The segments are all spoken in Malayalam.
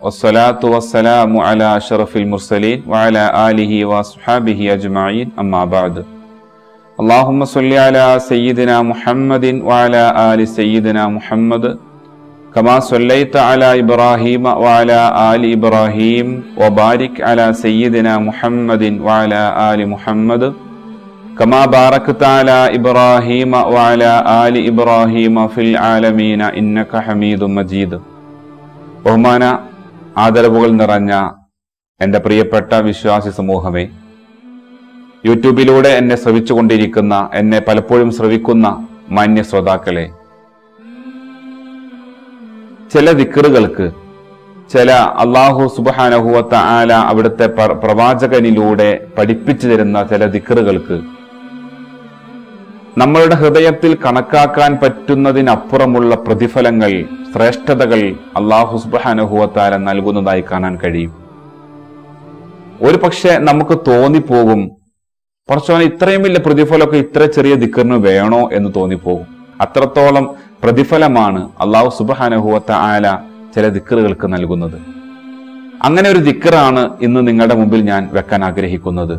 والصلاة والسلام على أشرف المرسلين وعلى آله وأصحابه أجمعين أما بعد اللهم صل على سيدنا محمد وعلى آل سيدنا محمد كما صليت على إبراهيم وعلى آل إبراهيم وبارك على سيدنا محمد وعلى آل محمد كما باركت على إبراهيم وعلى آل إبراهيم في العالمين إنك حميد مجيد ബഹുമാന ആദരവുകൾ നിറഞ്ഞ എൻ്റെ പ്രിയപ്പെട്ട വിശ്വാസി സമൂഹമേ യൂട്യൂബിലൂടെ എന്നെ ശ്രവിച്ചുകൊണ്ടിരിക്കുന്ന എന്നെ പലപ്പോഴും ശ്രവിക്കുന്ന മാന്യ ശ്രോതാക്കളെ ചില ദിക്കറുകൾക്ക് ചില അള്ളാഹു സുബാനഹുവത്ത ആല അവിടുത്തെ പ്ര- പ്രവാചകനിലൂടെ പഠിപ്പിച്ചു തരുന്ന ചില ദിക്കറുകൾക്ക് നമ്മളുടെ ഹൃദയത്തിൽ കണക്കാക്കാൻ പറ്റുന്നതിനപ്പുറമുള്ള പ്രതിഫലങ്ങൾ ശ്രേഷ്ഠതകൾ അള്ളാഹു സുബാനഹുവത്താല നൽകുന്നതായി കാണാൻ കഴിയും ഒരു പക്ഷെ നമുക്ക് തോന്നിപ്പോകും കുറച്ചോനെ ഇത്രയും വലിയ പ്രതിഫലമൊക്കെ ഇത്ര ചെറിയ ദിക്കറിന് വേണോ എന്ന് തോന്നിപ്പോകും അത്രത്തോളം പ്രതിഫലമാണ് അള്ളാഹു സുബാനഹുവത്ത ആല ചില ദിക്കറുകൾക്ക് നൽകുന്നത് അങ്ങനെ ഒരു ദിക്കറാണ് ഇന്ന് നിങ്ങളുടെ മുമ്പിൽ ഞാൻ വെക്കാൻ ആഗ്രഹിക്കുന്നത്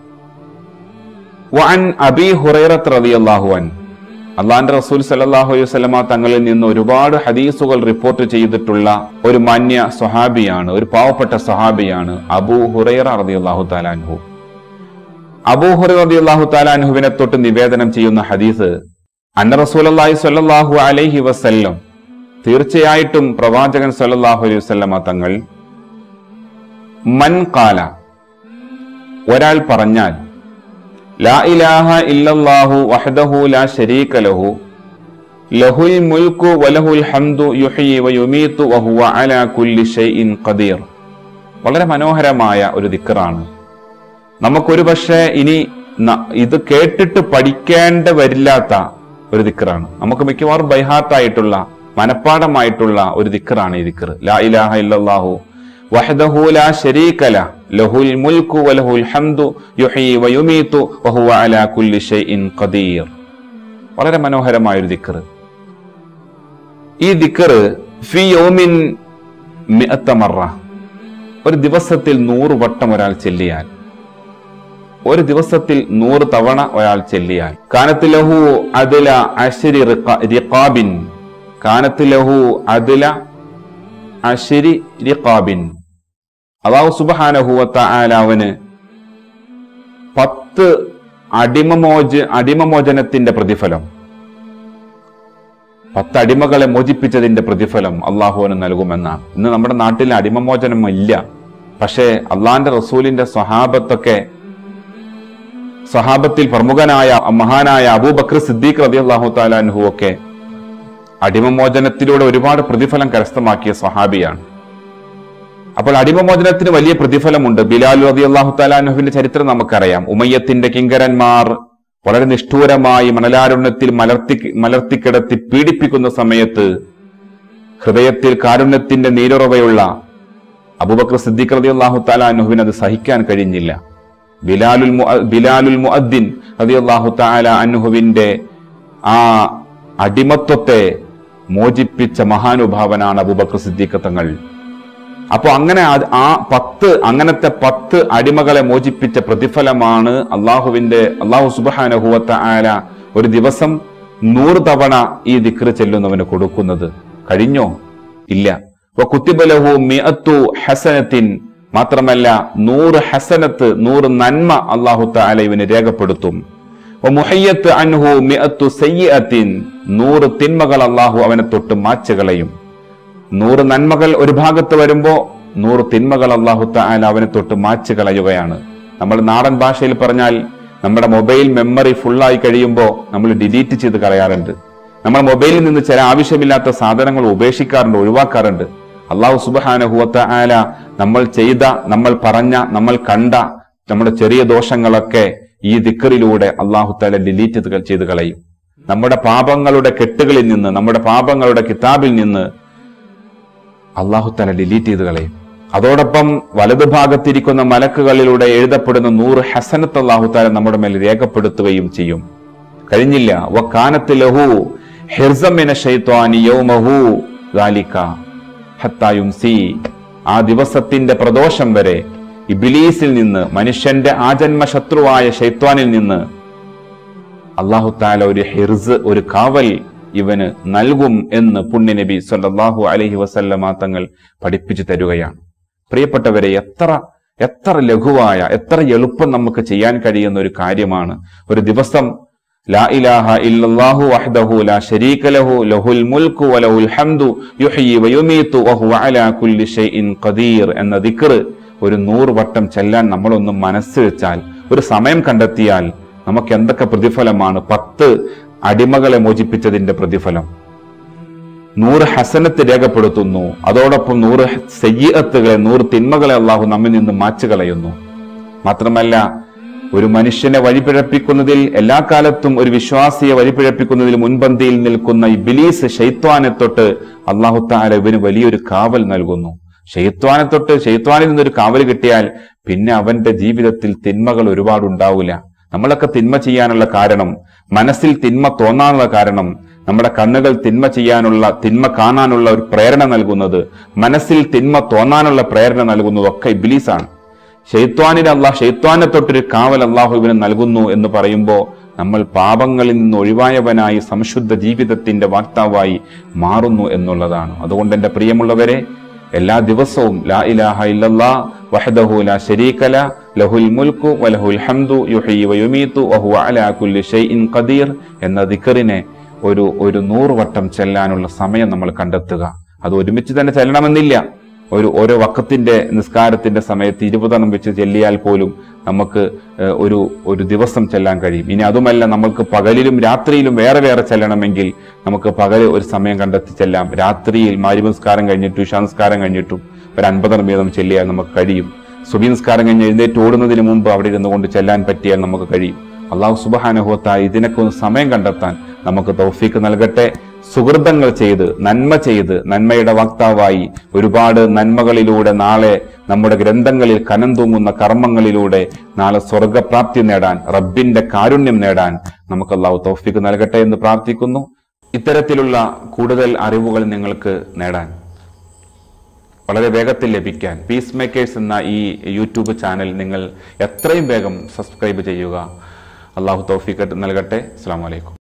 വഅൻ അബി ഹുറൈറത്ത് റളിയല്ലാഹു അൻ അള്ളാന്റെ റസൂൽ സല്ലല്ലാഹു അലൈഹി വസല്ലമ തങ്ങളിൽ നിന്ന് ഒരുപാട് ഹദീസുകൾ റിപ്പോർട്ട് ചെയ്തിട്ടുള്ള ഒരു മാന്യ സ്വഹാബിയാണ് ഒരു പാവപ്പെട്ട സ്വഹാബിയാണ് അബൂ ഹുറൈറ റളിയല്ലാഹു തആലാൻഹു അബൂ ഹുറൈറ റളിയല്ലാഹു തആലാൻഹുവിനെ തൊട്ട് നിവേദനം ചെയ്യുന്ന ഹദീസ് അന്ന റസൂലുള്ളാഹി സ്വല്ലല്ലാഹു അലൈഹി വസല്ലം തീർച്ചയായിട്ടും പ്രവാചകൻ സല്ലല്ലാഹു അലൈഹി വസല്ലമ തങ്ങൾ മൻ കാല ഒരാൾ പറഞ്ഞാൽ ലാ ഇലാഹ ഇല്ലല്ലാഹു വഹ്ദഹു ലാ ശരീക ലഹു ലഹുൽ മുൽക്കു വലഹുൽ ഹംദു യുഹ്യി വയുമീതു വഹുവ അലാ കുല്ലി ഷൈഇൻ ഖദീർ വളരെ മനോഹരമായ ഒരു ദിക്റാണ് നമുക്കൊരു പക്ഷേ ഇനി ന- ഇത് കേട്ടിട്ട് പഠിക്കേണ്ട വരില്ലാത്ത ഒരു ദിക്റാണ് നമുക്ക് മിക്കവാറും ബൈഹാർട്ടായിട്ടുള്ള മനഃപ്പാടമായിട്ടുള്ള ഒരു ദിക്റാണ് ഈ ദിക്ർ ലാ ഇലാഹ ഇല്ലല്ലാഹു വഹ്ദഹു ലാ ശരീക ലഹ് ലഹുൽ മുൽക്കു വലഹുൽ ഹംദു യുഹ്യി വയുമീതു വഹുവ അലാ കുല്ലി ഷൈഇൻ ഖദീർ വളരെ മനോഹരമായ ഒരു ദിക്ർ ഈ ദിക്ർ ഫി യൗമിൻ മിഅത്ത മറ ഒരു ദിവസത്തിൽ നൂറ് വട്ടം ഒരാൾ ചെല്ലിയാൽ ഒരു ദിവസത്തിൽ നൂറ് തവണ ഒരാൾ ചെല്ലിയാൽ കാനത്ത് ലഹു അദില അശരി റിഖ- റിഖാബിൻ കാനത്ത് ലഹു അദില അശരി റിഖാബിൻ അള്ളാഹു സുബഹാനഹുവത്ത ആലാവന് പത്ത് അടിമമോച അടിമമോചനത്തിന്റെ പ്രതിഫലം പത്ത് അടിമകളെ മോചിപ്പിച്ചതിന്റെ പ്രതിഫലം അള്ളാഹുവിന് നൽകുമെന്നാണ് ഇന്ന് നമ്മുടെ നാട്ടിൽ അടിമമോചനം ഇല്ല പക്ഷേ അള്ളാന്റെ റസൂലിന്റെ സ്വഹാബത്തൊക്കെ സ്വഹാബത്തിൽ പ്രമുഖനായ മഹാനായ അബൂബക്കർ സിദ്ദീഖ് റതി അള്ളാഹു താലാൻഹു ഒക്കെ അടിമമോചനത്തിലൂടെ ഒരുപാട് പ്രതിഫലം കരസ്ഥമാക്കിയ സ്വഹാബിയാണ് അപ്പോൾ അടിമമോചനത്തിന് വലിയ പ്രതിഫലമുണ്ട് ബിലാൽ റതി അള്ളാഹു താലാൻഹുവിന്റെ ചരിത്രം നമുക്കറിയാം ഉമയ്യത്തിന്റെ കിങ്കരന്മാർ വളരെ നിഷ്ഠൂരമായി മണലാരുണ്യത്തിൽ മലർത്തി മലർത്തിക്കിടത്തി പീഡിപ്പിക്കുന്ന സമയത്ത് ഹൃദയത്തിൽ കാരുണ്യത്തിന്റെ നീരുറവയുള്ള അബൂബക്കർ സിദ്ദീഖ് റതി അള്ളാഹു താലാൻഹുവിന് അത് സഹിക്കാൻ കഴിഞ്ഞില്ല ബിലാലുൽ മുഅ- ബിലാലുൽ മുഅദ്ദിൻ റതി അള്ളാഹു താല അൻഹുവിന്റെ ആ അടിമത്വത്തെ മോചിപ്പിച്ച മഹാനുഭാവനാണ് അബൂബക്കർ സിദ്ദീഖ് തങ്ങൾ അപ്പൊ അങ്ങനെ അത് ആ പത്ത് അങ്ങനത്തെ പത്ത് അടിമകളെ മോചിപ്പിച്ച പ്രതിഫലമാണ് അള്ളാഹുവിന്റെ അള്ളാഹു സുബാനഹുവത്ത ആല ഒരു ദിവസം നൂറ് തവണ ഈ ദിക്ർ ചെല്ലുന്നവന് കൊടുക്കുന്നത് കഴിഞ്ഞോ ഇല്ല വ കുത്തിബലഹു മിഅത്തു ഹസനത്തിൻ മാത്രമല്ല നൂറ് ഹസനത്ത് നൂറ് നന്മ അള്ളാഹു താല ഇവന് രേഖപ്പെടുത്തും വ മുഹയ്യത്ത് അൻഹു മിഅത്തു സയ്യിഅത്തിൻ നൂറ് തിന്മകൾ അള്ളാഹു അവനെ തൊട്ട് മാച്ചുകളയും നൂറ് നന്മകൾ ഒരു ഭാഗത്ത് വരുമ്പോ നൂറ് തിന്മകൾ അള്ളാഹു താല അവനെ തൊട്ട് മാച്ച് കളയുകയാണ് നമ്മൾ നാടൻ ഭാഷയിൽ പറഞ്ഞാൽ നമ്മുടെ മൊബൈൽ മെമ്മറി ഫുള്ളായി കഴിയുമ്പോൾ നമ്മൾ ഡിലീറ്റ് ചെയ്ത് കളയാറുണ്ട് നമ്മുടെ മൊബൈലിൽ നിന്ന് ചില ആവശ്യമില്ലാത്ത സാധനങ്ങൾ ഉപേക്ഷിക്കാറുണ്ട് ഒഴിവാക്കാറുണ്ട് അള്ളാഹു സുബാനഹുവത്ത ആല നമ്മൾ ചെയ്ത നമ്മൾ പറഞ്ഞ നമ്മൾ കണ്ട നമ്മുടെ ചെറിയ ദോഷങ്ങളൊക്കെ ഈ ദിക്കറിലൂടെ അള്ളാഹു താല ഡിലീറ്റ് ചെയ്ത് കളയും നമ്മുടെ പാപങ്ങളുടെ കെട്ടുകളിൽ നിന്ന് നമ്മുടെ പാപങ്ങളുടെ കിതാബിൽ നിന്ന് അള്ളാഹു തല ഡിലീറ്റ് ചെയ്ത് കളയും അതോടൊപ്പം വലതുഭാഗത്തിരിക്കുന്ന മലക്കുകളിലൂടെ എഴുതപ്പെടുന്ന നൂറ് ഹസനത്ത് അള്ളാഹു താല നമ്മുടെ മേൽ രേഖപ്പെടുത്തുകയും ചെയ്യും കഴിഞ്ഞില്ല വക്കാനത്ത് ലഹു ഹിർസമിന ഷൈത്വാനി യൗമഹു ദാലിക ഹത്താ യുംസി ആ ദിവസത്തിന്റെ പ്രദോഷം വരെ ഇബിലീസിൽ നിന്ന് മനുഷ്യന്റെ ആജന്മ ശത്രുവായ ഷെയ്ത്വാനിൽ നിന്ന് അള്ളാഹു താല ഒരു ഹിർസ് ഒരു കാവൽ ഇവന് നൽകും എന്ന് പുണ്യനബി സല്ലല്ലാഹു അലൈഹി വസല്ലമ തങ്ങൾ പഠിപ്പിച്ചു തരുകയാണ് പ്രിയപ്പെട്ടവരെ എത്ര എത്ര ലഘുവായ എത്ര എളുപ്പം നമുക്ക് ചെയ്യാൻ കഴിയുന്ന ഒരു കാര്യമാണ് ഒരു ദിവസം ലാ ഇലാഹ ഇല്ലല്ലാഹു വഹ്ദഹു ലാ ശരീക ലഹു ലഹുൽ മുൽക്കു വലഹുൽ ഹംദു യുഹ്യി വയുമീതു വഹുവ അലാ കുല്ലി ഷൈഇൻ ഖദീർ എന്ന ദിക്ർ ഒരു നൂറ് വട്ടം ചെല്ലാൻ നമ്മളൊന്ന് മനസ്സ് വെച്ചാൽ ഒരു സമയം കണ്ടെത്തിയാൽ നമുക്ക് എന്തൊക്കെ പ്രതിഫലമാണ് പത്ത് അടിമകളെ മോചിപ്പിച്ചതിന്റെ പ്രതിഫലം നൂറ് ഹസനത്ത് രേഖപ്പെടുത്തുന്നു അതോടൊപ്പം നൂറ് സയ്യത്തുകളെ നൂറ് തിന്മകളെ അള്ളാഹു നമ്മിൽ നിന്ന് മാച്ചു കളയുന്നു മാത്രമല്ല ഒരു മനുഷ്യനെ വഴിപിഴപ്പിക്കുന്നതിൽ എല്ലാ കാലത്തും ഒരു വിശ്വാസിയെ വഴിപിഴപ്പിക്കുന്നതിൽ മുൻപന്തിയിൽ നിൽക്കുന്ന ഈ ബിലീസ് ഷെയ്ത്വാനെ തൊട്ട് അള്ളാഹു താല ഇവന് വലിയൊരു കാവൽ നൽകുന്നു ഷെയ്ത്വാനെ തൊട്ട് ഷെയ്ത്വാനിൽ നിന്നൊരു കാവൽ കിട്ടിയാൽ പിന്നെ അവന്റെ ജീവിതത്തിൽ തിന്മകൾ ഒരുപാട് ഉണ്ടാവില്ല നമ്മളൊക്കെ തിന്മ ചെയ്യാനുള്ള കാരണം മനസ്സിൽ തിന്മ തോന്നാനുള്ള കാരണം നമ്മുടെ കണ്ണുകൾ തിന്മ ചെയ്യാനുള്ള തിന്മ കാണാനുള്ള ഒരു പ്രേരണ നൽകുന്നത് മനസ്സിൽ തിന്മ തോന്നാനുള്ള പ്രേരണ നൽകുന്നത് ഒക്കെ ഇബിലീസാണ് ഷെയ്ത്വാനിന് അള്ളാഹ് ഷെയ്ത്വാനെ തൊട്ടൊരു കാവൽ അള്ളാഹു ഇവന് നൽകുന്നു എന്ന് പറയുമ്പോൾ നമ്മൾ പാപങ്ങളിൽ നിന്ന് ഒഴിവായവനായി സംശുദ്ധ ജീവിതത്തിന്റെ വാക്താവായി മാറുന്നു എന്നുള്ളതാണ് അതുകൊണ്ട് എൻ്റെ പ്രിയമുള്ളവരെ എല്ലാ ദിവസവും ലാ ഇലാഹ ഇല്ലല്ലാ വഹദഹു ലാ ശരീകല ലഹുൽ മുൽക്കു വലഹുൽ ഹംദു യുഹീ വയുമീതു വഹുവ അലാ കുല്ലി ഷൈഇൻ ഖദീർ എന്ന ദിക്റിനെ ഒരു ഒരു നൂറ് വട്ടം ചെല്ലാനുള്ള സമയം നമ്മൾ കണ്ടെത്തുക അത് ഒരുമിച്ച് തന്നെ ചെല്ലണമെന്നില്ല ഒരു ഓരോ വക്കത്തിന്റെ നിസ്കാരത്തിന്റെ സമയത്ത് ഇരുപതെണ്ണം വെച്ച് ചെല്ലിയാൽ പോലും നമുക്ക് ഏഹ്, ഒരു ഒരു ദിവസം ചെല്ലാൻ കഴിയും ഇനി അതുമല്ല നമ്മൾക്ക് പകലിലും രാത്രിയിലും വേറെ വേറെ ചെല്ലണമെങ്കിൽ നമുക്ക് പകൽ ഒരു സമയം കണ്ടെത്തി ചെല്ലാം രാത്രിയിൽ മാരി നിസ്കാരം കഴിഞ്ഞിട്ടും ഇഷാ നിസ്കാരം കഴിഞ്ഞിട്ടും ഒരു അൻപതെണ്ണം വീതം ചെല്ലിയാൽ നമുക്ക് കഴിയും സുബി നിസ്കാരം കഴിഞ്ഞ് എഴുന്നേറ്റ് ഓടുന്നതിന് മുമ്പ് അവിടെ ഇരുന്നു കൊണ്ട് ചെല്ലാൻ പറ്റിയാൽ നമുക്ക് കഴിയും അള്ളാഹു സുബഹാനുഹത്തായി ഇതിനൊക്കെ ഒന്ന് സമയം കണ്ടെത്താൻ നമുക്ക് തൗഫീക്ക് നൽകട്ടെ സുഹൃതങ്ങൾ ചെയ്ത് നന്മ ചെയ്ത് നന്മയുടെ വക്താവായി ഒരുപാട് നന്മകളിലൂടെ നാളെ നമ്മുടെ ഗ്രന്ഥങ്ങളിൽ കനം തൂങ്ങുന്ന കർമ്മങ്ങളിലൂടെ നാളെ സ്വർഗപ്രാപ്തി നേടാൻ റബ്ബിന്റെ കാരുണ്യം നേടാൻ നമുക്ക് അള്ളാഹു തൗഫീക്ക് നൽകട്ടെ എന്ന് പ്രാർത്ഥിക്കുന്നു ഇത്തരത്തിലുള്ള കൂടുതൽ അറിവുകൾ നിങ്ങൾക്ക് നേടാൻ വളരെ വേഗത്തിൽ ലഭിക്കാൻ പീസ് മേക്കേഴ്സ് എന്ന ഈ യൂട്യൂബ് ചാനൽ നിങ്ങൾ എത്രയും വേഗം സബ്സ്ക്രൈബ് ചെയ്യുക അള്ളാഹു തൗഫീഖ് നൽകട്ടെ അസ്സാം വലൈക്കും